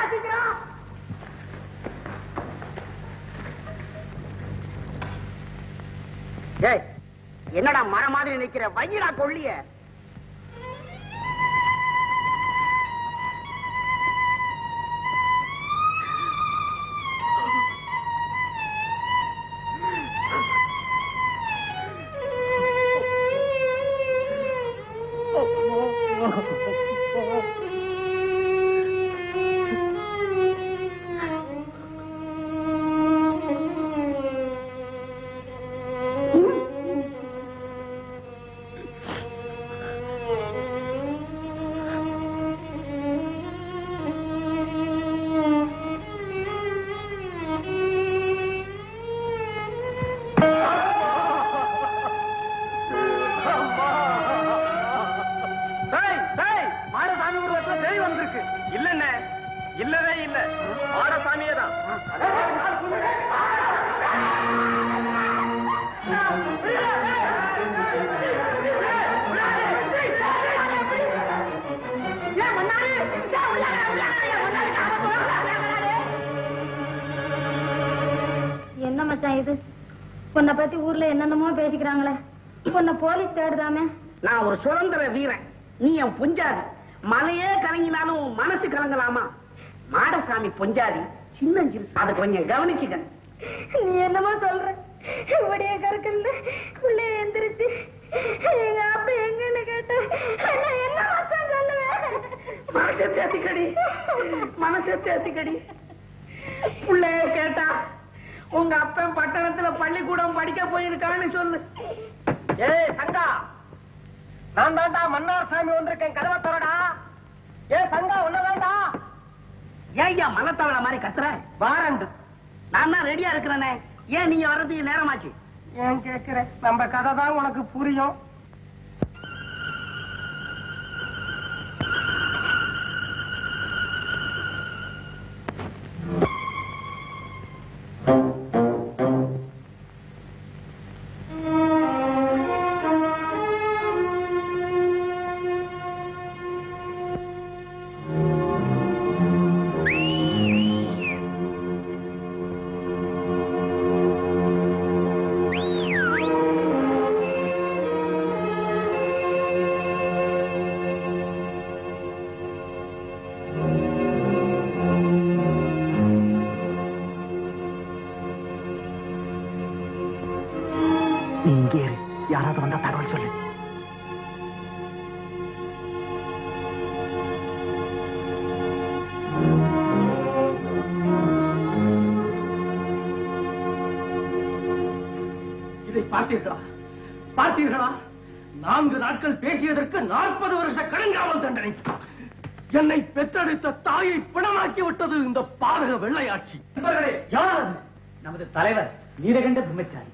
சீக்கிரம் ஏய் என்னடா மரம் மாதிரி நிக்கிற வையடா கொள்ளிய மாடசாமி உருவத்துல பேய் வந்திருக்கு இல்லண்ண இல்லவே இல்ல மாடசாமியே தான் என்ன மச்சான் இது உன்னை பத்தி ஊர்ல என்னென்னமோ பேசிக்கிறாங்களே உன்னை போலீஸ் தேடுதாமே நான் ஒரு சுதந்திர வீரன் நீ என் புஞ்சாதி மலையே கலங்கினாலும் உன் மனசு கலங்கலாமா மாடசாமி பொஞ்சாதி சின்னஞ்சிறு அதை கொஞ்சம் கவனிச்சுக்க நீ என்னமோ சொல்ற இப்படியே கற்கல்ல உள்ளே எந்திரிச்சு எங்க அப்பா எங்கன்னு கேட்ட நான் என்ன மச்சான் சொல்லுவேன் மனசை தேத்திக்கடி மனசை தேத்திக்கடி புள்ளைய கேட்டா உங்க அப்பன் பட்டணத்துல பள்ளிக்கூடம் படிக்க போயிருக்கான்னு சொல்லு ஏய் சங்கா நான் தாண்டா மன்னார் சாமி வந்திருக்கேன் கதவை திறடா ஏ சங்கா உன்னதாண்டா ஏய்யா மலத்தவள மாதிரி கத்துற வாரண்டு நான் தான் ரெடியா இருக்கிறேனே ஏன் நீங்க வர்றதுக்கு நேரமாச்சு ஏன் கேக்குற நம்ம கதை தான் உனக்கு புரியும் நீ இங்கே இரு யாராவது வந்தா தகவல் சொல்லு இதை பார்த்தீர்களா பார்த்தீர்களா நான்கு நாட்கள் பேசியதற்கு நாற்பது வருஷ கடுங்காவல் தண்டனை என்னை பெற்றெடுத்த தாயை பிணமாக்கி விட்டது இந்த பாதக வெள்ளையாட்சி யார் அது? நமது தலைவர் நீலகண்ட பிரம்மச்சாரி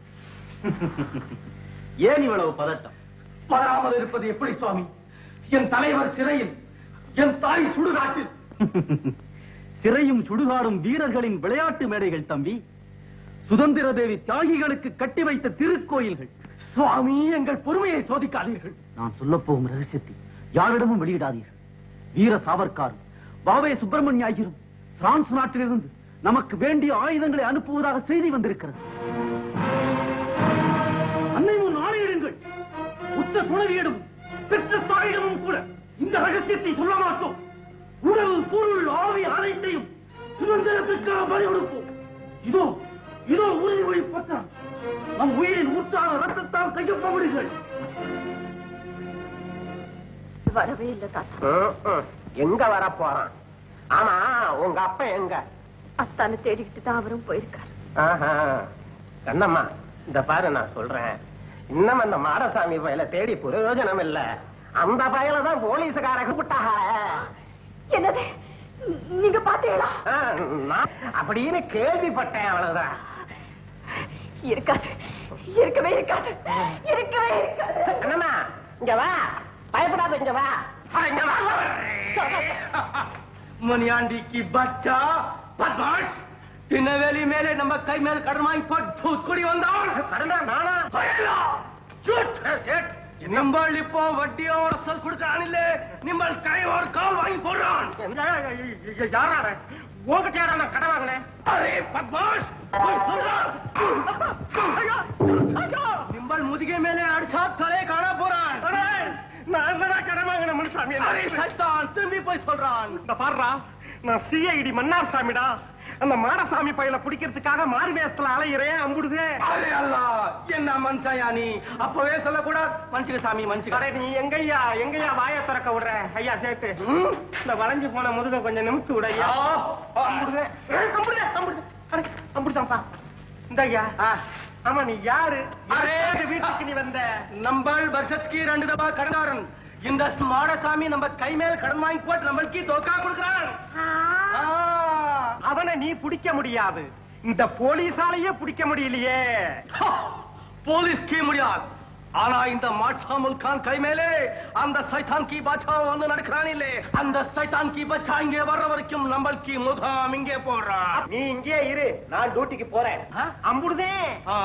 ஏன் இவ்வளவு பதட்டம் பதறாமல் இருப்பது எப்படி சுவாமி என் தலைவர் சிறையில் என் தாய் சுடுகாட்டில் சிறையும் சுடுகாடும் வீரர்களின் விளையாட்டு மேடைகள் தம்பி சுதந்திர தேவி தியாகிகளுக்கு கட்டி வைத்த திருக்கோயில்கள் சுவாமி எங்கள் பொறுமையை சோதிக்காதீர்கள் நான் சொல்ல போகும் ரகசியத்தை யாரிடமும் வெளியிடாதீர்கள் வீர சாவர்காரும் பாவே சுப்பிரமணிய ஐயரும் பிரான்ஸ் நாட்டிலிருந்து நமக்கு வேண்டிய ஆயுதங்களை அனுப்புவதாக செய்தி வந்திருக்கிறது அன்னை முன் ஆணையிடுங்கள் உச்ச துணைவியிடமும் பெற்ற தாயிடமும் கூட இந்த ரகசியத்தை சொல்ல மாட்டோம் உடல் பொருள் ஆவி அனைத்தையும் சுதந்திரத்திற்காக பலி கொடுப்போம் இதோ இதோ உறுதிமொழி பத்திரம் நம் உயிரின் ஊற்றான ரத்தத்தால் கையொப்பமிடுங்கள் வரவே இல்ல தாத்தா எங்க வர போறான் ஆமா உங்க அப்பா எங்க அத்தானை தேடிக்கிட்டு தான் அவரும் போயிருக்காரு ஆஹா. கண்ணம்மா இந்த பாரு நான் சொல்றேன் இன்னும் அந்த மாடசாமி பயல தேடி பிரயோஜனம் இல்ல அந்த பயல தான் போலீஸுக்கார கூப்பிட்டாக என்னது நீங்க பாத்தீங்களா ஆ, நான் அப்படின்னு கேள்விப்பட்டேன் அவ்வளவுதான் இருக்காது இருக்கவே இருக்காது இருக்கவே இருக்காது கண்ணம்மா இங்க வா பயப்படாத இங்க வா அட, இங்க வா முனியாண்டிக்கு பச்சா பத்மாஷ் திருநெல்வேலி மேலே நம்ம கை மேல் கடன் வாங்கி போட்டு குடி வந்தான் கடனா நானா நிம்பள் இப்போ வட்டியோட சொல் கொடுக்கிறான் இல்ல நிம்பள் கை ஒரு கால் வாங்கி போடுறான் யாரா உங்ககிட்ட யாரா நான் கடை வாங்கினேன் அரே பத்மாஷ் போய் சொல்றா நிம்பல் முதுகை மேலே அடிச்சா தலை காண போறான் நான் என்னடா கடை வாங்கின மனுஷாமி அரே சைத்தான் திரும்பி போய் சொல்றான் இந்த பாருடா நான் சிஐடி மன்னார் சாமிடா அந்த மாடசாமி பையல பிடிக்கிறதுக்காக மாறு வேஷத்துல அலையிறேன் அம்புடுதே அரே அல்லா என்ன மனுஷயா நீ அப்பவே சொல்லக்கூடாது மனுஷங்க சாமி மனுஷங்க அடே நீ எங்கய்யா எங்கய்யா வாயை திறக்க விடுற ஐயா சேட்டு இந்த வளைஞ்சு போன முதுக கொஞ்சம் நிமித்து விட ஐயா அம்புடுதே ஏய், அம்புடுதே அம்புடுதே அடே, அம்புடுதான்ப்பா இந்த ஐயா ஆமா நீ யாரு அரே, அரே வீட்டுக்கு நீ வந்த நம்பள் வருஷத்துக்கு ரெண்டு தபா கடன்காரன் இந்த மாடசாமி நம்ம கை மேல் கடன் வாங்கி போட்டு நம்மளுக்கு தோக்கா கொடுக்குறான் ஆ. அவனை நீ பிடிக்க முடியாது இந்த போலீஸாலேயே பிடிக்க முடியலையே ஹா, போலீஸ்க்கே முடியாது ஆனா இந்த மாட்சாமுல் கான் கை மேலே அந்த சைத்தான் கி பாச்சா வந்து நடக்கிறான் இல்லே அந்த சைத்தான் கி பச்சா இங்கே வர்ற வரைக்கும் நம்மளுக்கு முகாம் இங்கே போடுறான் நீ இங்கே இரு நான் டியூட்டிக்கு போறேன் அம்புடுதே ஆ.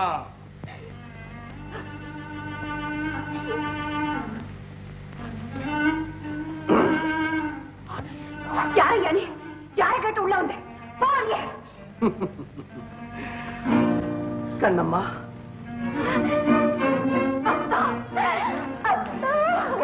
யாரையா நீ யாரை கேட்டு உள்ள வந்த போறியே கண்ணம்மா அத்தா அத்தா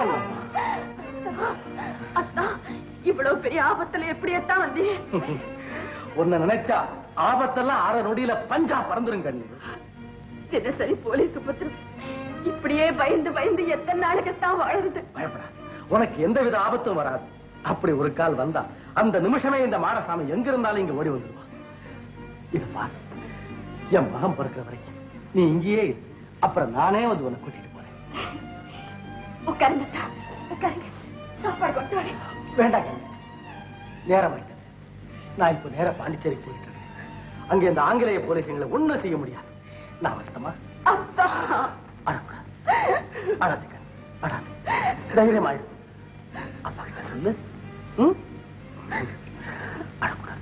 அத்தா இவ்வளவு பெரிய ஆபத்துல எப்படி எத்தான் வந்தீ உன்னை நினைச்சா ஆபத்தெல்லாம் அரை நொடியில பஞ்சா பறந்துரும் கண்ணு தினசரி போலீஸ் உபத்திரம் இப்படியே பயந்து பயந்து எத்தனை நாளுக்குத்தான் வாழறது பயப்படாது உனக்கு எந்தவித ஆபத்தும் வராது அப்படி ஒரு கால் வந்தா அந்த நிமிஷமே இந்த மாடசாமி எங்க இருந்தாலும் இங்க ஓடி வந்துருவான் இது பாரு என் மகன் பிறக்கிற வரைக்கும் நீ இங்கேயே இரு. அப்புறம் நானே வந்து உன்னை கூட்டிட்டு போறேன் உட்காருங்க அத்தா உட்காருங்க சாப்பாடு கொண்டு வரேன் வேண்டாம் கண்ணு நேரம் ஆயிட்டது நான் இப்ப நேரா பாண்டிச்சேரி போயிட்டு இருக்கேன் அங்க இந்த ஆங்கிலேய போலீஸுங்களை ஒண்ணும் செய்ய முடியாது நான் வரட்டுமா அத்தா அழக்கூடாது அழாது கண்ணு அழாது தைரியமாயிடு அப்பா கிட்ட சொல்லு ம்? அழக்கூடாது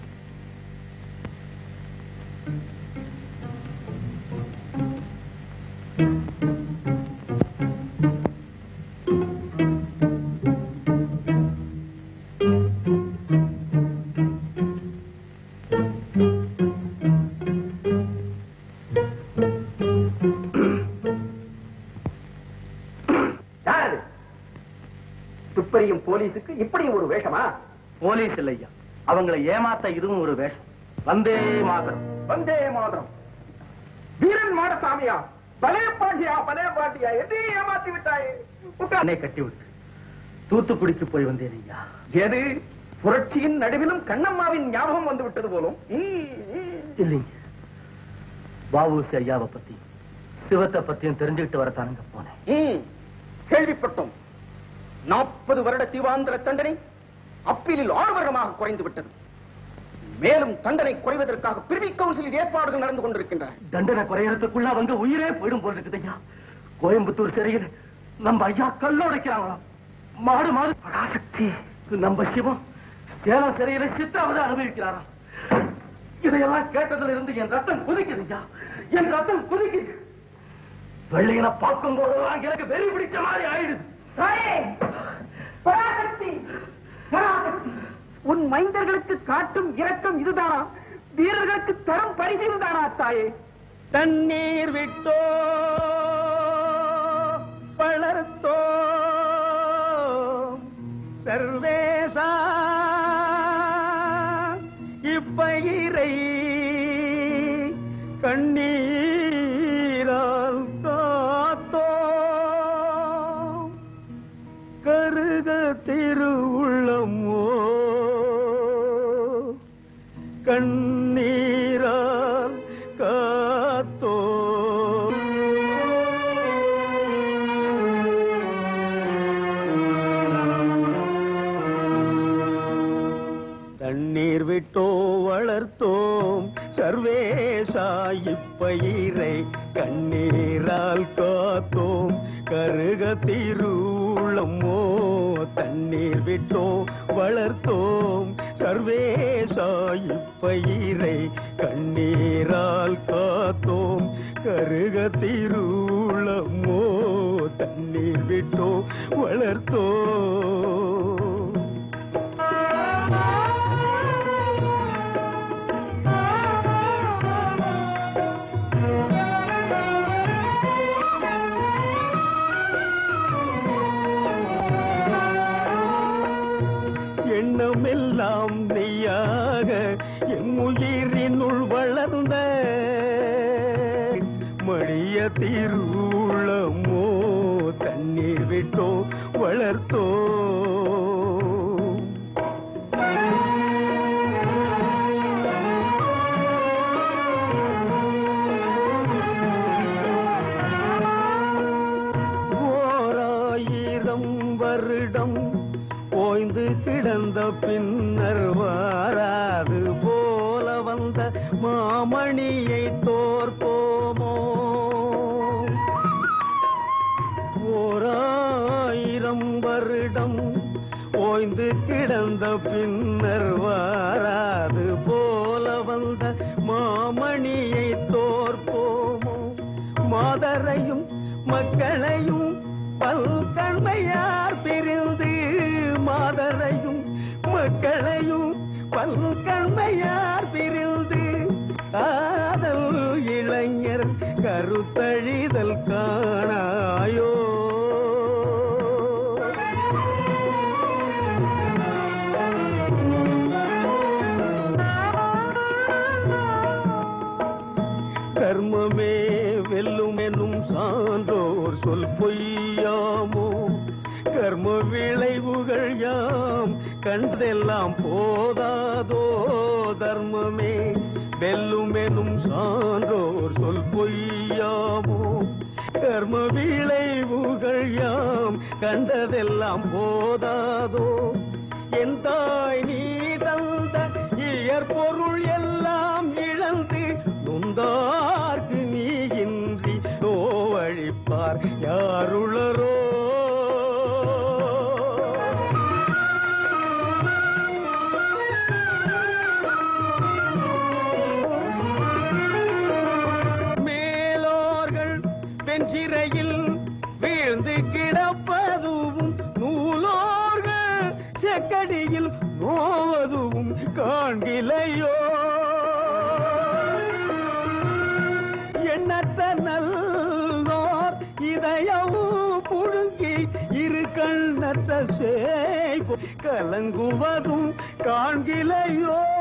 யாரது துப்பறியும் போலீஸுக்கு இப்படி ஒரு வேஷமா போலீஸ் இல்லையா அவங்களை ஏமாத்த இதுவும் ஒரு வேஷம் வந்தே மாதரம் வந்தே மாதரம் வீரன் மாடசாமியா பலே பாட்டியா பலே பாட்டியா எதையும் ஏமாத்தி விட்டாயே உட்கார். என்னை கட்டி விட்டு தூத்துக்குடிக்கு போய் வந்தேன் ஐயா எது புரட்சியின் நடுவிலும் கண்ணம்மாவின் ஞாபகம் வந்து விட்டது போலும் ம், ம். இல்லைங்க வாவூசி ஐயாவை பத்தி சிவத்தை பத்தியும் தெரிஞ்சுக்கிட்டு வரத்தானுங்க போனேன் ம், கேள்விப்பட்டோம் நாற்பது வருட தீவாந்திர தண்டனை அப்பீலில் ஆறு வருடமாக குறைந்து விட்டது மேலும் தண்டனை குறைவதற்காக பிரிவி கவுன்சிலில் ஏற்பாடுகள் நடந்து கொண்டிருக்கின்றன தண்டனை குறையறதுக்குள்ள அவங்க உயிரே போயிடும் போல் இருக்குது ஐயா கோயம்புத்தூர் சிறையில் நம்ம ஐயா கல்லோடைக்கிறாங்களாம் மாடு மாடு பராசக்தி நம்ம சிவம் சேலம் சிறையில சித்திராவதை அனுபவிக்கிறாராம் இதையெல்லாம் கேட்டதுல இருந்து என் ரத்தம் குதிக்குது ஐயா என் ரத்தம் குதிக்குது வெள்ளையனை பார்க்கும் போதெல்லாம் எனக்கு வெறி பிடிச்ச மாதிரி ஆயிடுது பராசக்தி பராசக்தி உன் மைந்தர்களுக்கு காட்டும் இரக்கம் இதுதானா வீரர்களுக்கு தரும் பரிசு இதுதானா தாயே தண்ணீர் விட்டோ வளர்த்தோ சர்வேசா இப்பயிரை கண்ணீரால் காத்தோ கருக திருவுள்ளமோ கண்ணீரால் காத்தோ தண்ணீர் விட்டோ வளர்த்தோம் சர்வேசா இப்பயிரை கண்ணீரால் காத்தோம் கருக திருளமோ தண்ணீர் விட்டோ வளர்த்தோம் சர்வேசா இப்பயிரை கண்ணீரால் காத்தோம் கருக திருளமோ தண்ணீர் விட்டோ வளர்த்தோம் எண்ணமெல்லாம் நெய்யாக என் உயிரினுள் வளர்ந்த மடிய திருளமோ தண்ணீர் விட்டோ வளர்த்தோ ஓராயிரம் வருடம் ஓய்ந்து கிடந்த பின்னர் வாராது போல வந்த மாமணியை தோற்போமோ ஓராயிரம் வருடம் ஓய்ந்து கிடந்த பின்னர் வாராது போல வந்த மாமணியை தோற்போமோ மாதரையும் மக்களையும் பல்கண்மையார் பிரிந்து மாதரையும் மக்களையும் பல்கண்மையார் பிரிந்து காதல் இளைஞர் கருத்தழிதல் காணாயோ கர்மமே வெல்லும் என்னும் சான்றோர் சொல் பொய்யாமோ கர்ம விளைவுகள் யாம் கண்டதெல்லாம் போதாதோ தர்மமே வெல்லும் எனும் சான்றோர் சொல் பொய்யாமோ கர்ம விளைவுகள் யாம் கண்டதெல்லாம் போதாதோ என் தாய் நீ தந்த இயற்பொருள் எல்லாம் இழந்து நொந்தார்க்கு நீ இன்றி நோவழிப்பார் யாருளரோ மேலோர்கள் வெஞ்சிறையில் வீழ்ந்து கிடப்பதும் நூலோர்கள் செக்கடியில் நோவதும் காண்கிலையோ எண்ணற்ற நல்லோர் இதயம் புழுங்கி இரு கண்ணற்ற சேய் கலங்குவதும் காண்கிலையோ